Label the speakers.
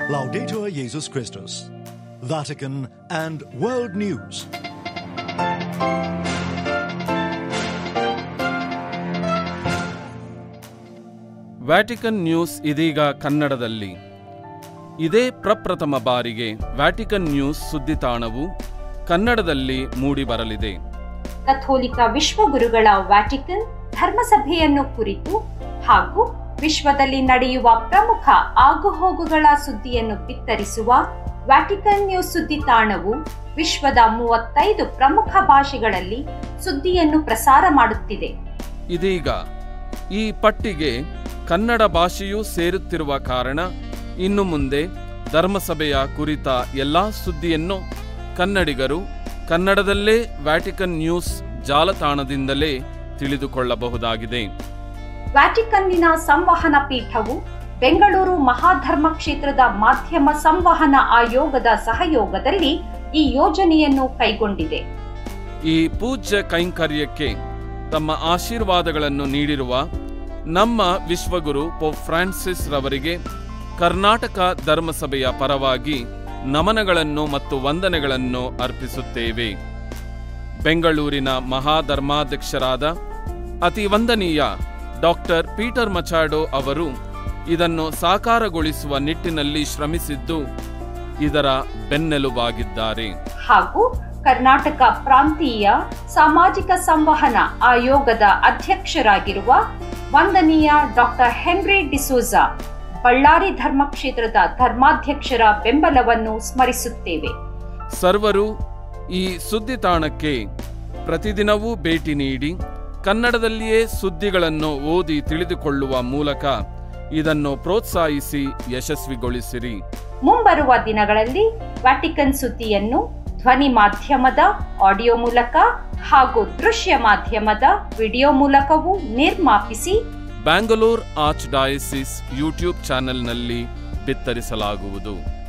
Speaker 1: Laudator Jesus Christus, Vatican and World News.
Speaker 2: Vatican news ಇದೀಗ ಕನ್ನಡದಲ್ಲಿ ಇದೇ ಪ್ರಪ್ರಥಮ ಬಾರಿಗೆ ವ್ಯಾಟಿಕನ್ ನ್ಯೂಸ್ ಸುದ್ದಿತಾಣವು ಕನ್ನಡದಲ್ಲಿ ಮೂಡಿಬರಲಿದೆ
Speaker 3: ಕಥೋಲಿಕ ವಿಶ್ವಗುರುಗಳ ವ್ಯಾಟಿಕನ್ ಧರ್ಮಸಭೆಯನ್ನು ಕುರಿತು ಹಾಗೂ ವಿಶ್ವದಲ್ಲಿ ನಡೆಯುವ ಪ್ರಮುಖ ಆಗುಹೋಗುಗಳ ಸುದ್ದಿಯನ್ನು ಬಿತ್ತರಿಸುವ ವ್ಯಾಟಿಕನ್ ನ್ಯೂಸ್ ಸುದ್ದಿ ತಾಣವು ವಿಶ್ವದ ಮೂವತ್ತೈದು ಪ್ರಮುಖ ಭಾಷೆಗಳಲ್ಲಿ ಸುದ್ದಿಯನ್ನು ಪ್ರಸಾರ ಮಾಡುತ್ತಿದೆ
Speaker 2: ಇದೀಗ ಈ ಪಟ್ಟಿಗೆ ಕನ್ನಡ ಭಾಷೆಯೂ ಸೇರುತ್ತಿರುವ ಕಾರಣ ಇನ್ನು ಮುಂದೆ ಧರ್ಮಸಭೆಯ ಕುರಿತ ಎಲ್ಲಾ ಸುದ್ದಿಯನ್ನು ಕನ್ನಡಿಗರು ಕನ್ನಡದಲ್ಲೇ ವ್ಯಾಟಿಕನ್ ನ್ಯೂಸ್ ಜಾಲತಾಣದಿಂದಲೇ ತಿಳಿದುಕೊಳ್ಳಬಹುದಾಗಿದೆ
Speaker 3: ವ್ಯಾಟಿಕನ್ನಿನ ಸಂವಹನ ಪೀಠವು ಬೆಂಗಳೂರು ಮಹಾಧರ್ಮ ಕ್ಷೇತ್ರದ ಮಾಧ್ಯಮ ಸಂವಹನ ಆಯೋಗದ ಸಹಯೋಗದಲ್ಲಿ ಈ ಯೋಜನೆಯನ್ನು ಕೈಗೊಂಡಿದೆ
Speaker 2: ಈ ಪೂಜ್ಯ ಕೈಂಕರ್ಯಕ್ಕೆ ತಮ್ಮ ಆಶೀರ್ವಾದಗಳನ್ನು ನೀಡಿರುವ ನಮ್ಮ ವಿಶ್ವಗುರು ಪೋಪ್ ಫ್ರಾನ್ಸಿಸ್ ರವರಿಗೆ ಕರ್ನಾಟಕ ಧರ್ಮಸಭೆಯ ಪರವಾಗಿ ನಮನಗಳನ್ನು ಮತ್ತು ವಂದನೆಗಳನ್ನು ಅರ್ಪಿಸುತ್ತೇವೆ ಬೆಂಗಳೂರಿನ ಮಹಾಧರ್ಮಾಧ್ಯಕ್ಷರಾದ ಅತಿ ವಂದನೀಯ ಡಾಕ್ಟರ್ ಪೀಟರ್ ಮಚಾಡೋ ಅವರು ಇದನ್ನು ಸಾಕಾರಗೊಳಿಸುವ ನಿಟ್ಟಿನಲ್ಲಿ ಶ್ರಮಿಸಿದ್ದು ಇದರ ಬೆನ್ನೆಲುಬಾಗಿದ್ದಾರೆ
Speaker 3: ಹಾಗೂ ಕರ್ನಾಟಕ ಪ್ರಾಂತೀಯ ಸಾಮಾಜಿಕ ಸಂವಹನ ಆಯೋಗದ ಅಧ್ಯಕ್ಷರಾಗಿರುವ ವಂದನೀಯ ಡಾಕ್ಟರ್ ಹೆನ್ರಿ ಡಿಸೋಜಾ ಬಳ್ಳಾರಿ ಧರ್ಮಕ್ಷೇತ್ರದ ಧರ್ಮಾಧ್ಯಕ್ಷರ ಬೆಂಬಲವನ್ನು ಸ್ಮರಿಸುತ್ತೇವೆ
Speaker 2: ಸರ್ವರು ಈ ಸುದ್ದಿ ತಾಣಕ್ಕೆ ಪ್ರತಿದಿನವೂ ಭೇಟಿ ನೀಡಿ ಕನ್ನಡದಲ್ಲಿಯೇ ಸುದ್ದಿಗಳನ್ನು ಓದಿ ತಿಳಿದುಕೊಳ್ಳುವ ಮೂಲಕ ಇದನ್ನು ಪ್ರೋತ್ಸಾಹಿಸಿ ಯಶಸ್ವಿಗೊಳಿಸಿರಿ
Speaker 3: ಮುಂಬರುವ ದಿನಗಳಲ್ಲಿ ವ್ಯಾಟಿಕನ್ ಸುದ್ದಿಯನ್ನು ಧ್ವನಿ ಮಾಧ್ಯಮದ ಆಡಿಯೋ ಮೂಲಕ ಹಾಗೂ ದೃಶ್ಯ ಮಾಧ್ಯಮದ ವಿಡಿಯೋ ಮೂಲಕವೂ ನಿರ್ಮಾಪಿಸಿ
Speaker 2: ಬ್ಯಾಂಗಲೋರ್ ಆರ್ಚ್ ಡಯಾಸಿಸ್ ಯೂಟ್ಯೂಬ್ ಚಾನೆಲ್ನಲ್ಲಿ ಬಿತ್ತರಿಸಲಾಗುವುದು